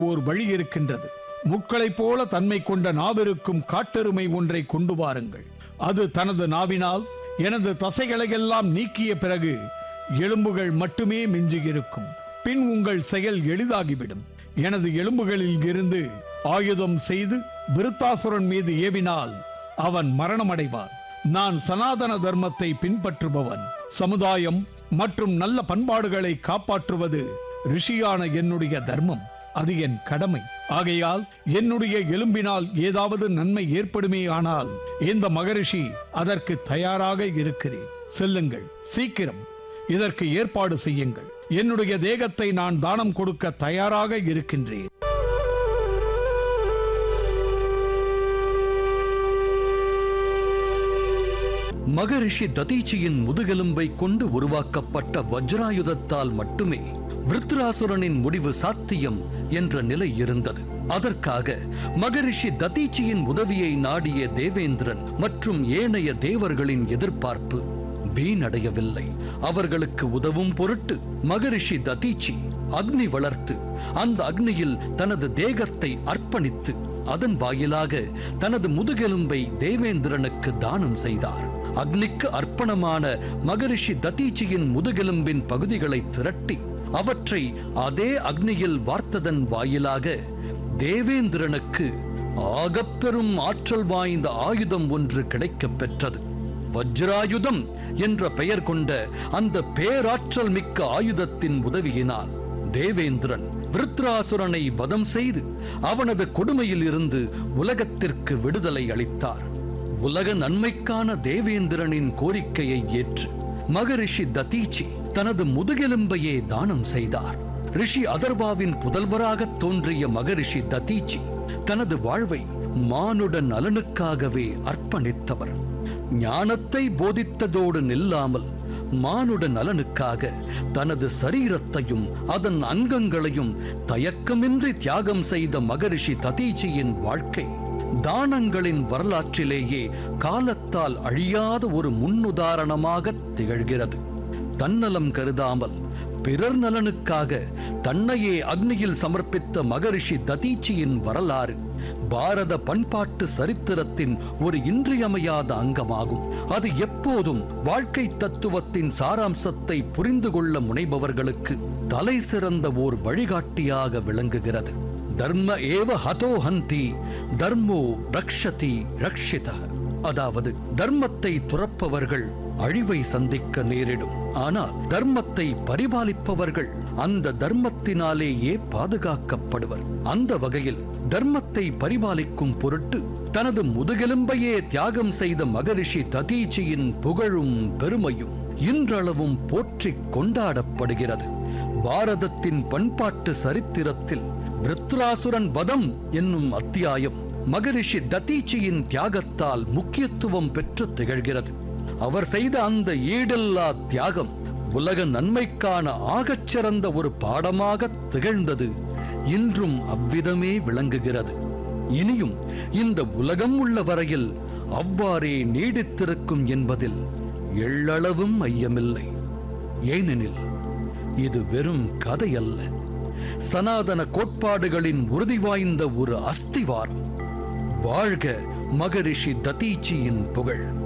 ஓர் வழி இருக்கின்றது முட்களைப் போல தன்மை கொண்ட நாவிருக்கும் காட்டெருமை ஒன்றை கொண்டு வாருங்கள் அது தனது நாவினால் எனது தசைகளையெல்லாம் நீக்கிய பிறகு எலும்புகள் மட்டுமே மிஞ்சியிருக்கும் பின் உங்கள் செயல் எளிதாகிவிடும் எனது எலும்புகளில் இருந்து ஆயுதம் செய்து விருத்தாசுரன் மீது ஏவினால் அவன் மரணமடைவான் நான் சனாதன தர்மத்தை பின்பற்றுபவன் சமுதாயம் மற்றும் நல்ல பண்பாடுகளை காப்பாற்றுவது ரிஷியான என்னுடைய தர்மம் அது என் கடமை ஆகையால் என்னுடைய எலும்பினால் ஏதாவது நன்மை ஏற்படுமே ஆனால் இந்த மகரிஷி அதற்கு தயாராக இருக்கிறேன் செல்லுங்கள் சீக்கிரம் இதற்கு ஏற்பாடு செய்யுங்கள் என்னுடைய தேகத்தை நான் தானம் கொடுக்க தயாராக இருக்கின்றேன் மகரிஷி ததீச்சியின் முதுகெலும்பை கொண்டு உருவாக்கப்பட்ட வஜ்ராயுதத்தால் மட்டுமே விருத்ராசுரனின் முடிவு சாத்தியம் என்ற நிலை இருந்தது அதற்காக மகரிஷி ததீச்சியின் உதவியை நாடிய தேவேந்திரன் மற்றும் ஏனைய தேவர்களின் எதிர்பார்ப்பு வீணடையவில்லை அவர்களுக்கு உதவும் பொருட்டு மகரிஷி ததீச்சி அக்னி வளர்த்து அந்த அக்னியில் தனது தேகத்தை அர்ப்பணித்து அதன் வாயிலாக தனது முதுகெலும்பை தேவேந்திரனுக்கு தானம் செய்தார் அக்னிக்கு அர்ப்பணமான மகரிஷி ததீச்சியின் முதுகெலும்பின் பகுதிகளை திரட்டி அவற்றை அதே அக்னியில் வார்த்ததன் வாயிலாக தேவேந்திரனுக்கு ஆகப்பெரும் ஆற்றல் வாய்ந்த ஆயுதம் ஒன்று கிடைக்கப் பெற்றது வஜ்ராயுதம் என்ற பெயர் கொண்ட அந்த பேராற்றல் மிக்க ஆயுதத்தின் உதவியினால் தேவேந்திரன் விருத்ராசுரனை வதம் செய்து அவனது கொடுமையில் இருந்து உலகத்திற்கு விடுதலை அளித்தார் உலக நன்மைக்கான தேவேந்திரனின் கோரிக்கையை ஏற்று மகரிஷி ததீச்சி தனது முதுகெலும்பையே தானம் செய்தார் ரிஷி அதர்வாவின் புதல்வராக தோன்றிய மகரிஷி ததீச்சி தனது வாழ்வை மானுட நலனுக்காகவே அர்ப்பணித்தவர் ஞானத்தை போதித்ததோடு நில்லாமல் மானுட நலனுக்காக தனது சரீரத்தையும் அதன் அங்கங்களையும் தயக்கமின்றி தியாகம் செய்த மகரிஷி ததீச்சியின் வாழ்க்கை தானங்களின் வரலாற்றிலேயே காலத்தால் அழியாத ஒரு முன்னுதாரணமாக திகழ்கிறது தன்னலம் கருதாமல் பிறர் நலனுக்காக தன்னையே அக்னியில் சமர்ப்பித்த மகரிஷி ததீச்சியின் வரலாறு பாரத பண்பாட்டு சரித்திரத்தின் ஒரு இன்றியமையாத அங்கமாகும் அது எப்போதும் வாழ்க்கை தத்துவத்தின் சாராம்சத்தை புரிந்து கொள்ள முனைபவர்களுக்கு தலை சிறந்த ஓர் வழிகாட்டியாக விளங்குகிறது தர்ம ஏவ ஹதோ ஹந்தி தர்மோ ரக்ஷதி ரக்ஷித அதாவது தர்மத்தை துறப்பவர்கள் அழிவை சந்திக்க நேரிடும் ஆனால் தர்மத்தை பரிபாலிப்பவர்கள் அந்த தர்மத்தினாலேயே பாதுகாக்கப்படுவர் அந்த வகையில் தர்மத்தை பரிபாலிக்கும் பொருட்டு தனது முதுகெலும்பையே தியாகம் செய்த மகரிஷி ததீச்சியின் புகழும் பெருமையும் இன்றளவும் போற்றிக் கொண்டாடப்படுகிறது பாரதத்தின் பண்பாட்டு சரித்திரத்தில் விருத்ராசுரன் வதம் என்னும் அத்தியாயம் மகரிஷி ததீச்சியின் தியாகத்தால் முக்கியத்துவம் பெற்று திகழ்கிறது அவர் செய்த அந்த ஈடில்லா தியாகம் உலக நன்மைக்கான ஆகச் சிறந்த ஒரு பாடமாக திகழ்ந்தது இன்றும் அவ்விதமே விளங்குகிறது இனியும் இந்த உலகம் உள்ள வரையில் அவ்வாறே நீடித்திருக்கும் என்பதில் எள்ளளவும் ஐயமில்லை ஏனெனில் இது வெறும் கதையல்ல சனாதன கோட்பாடுகளின் உறுதி வாய்ந்த ஒரு அஸ்திவாரம் வாழ்க மகரிஷி ததீச்சியின் புகழ்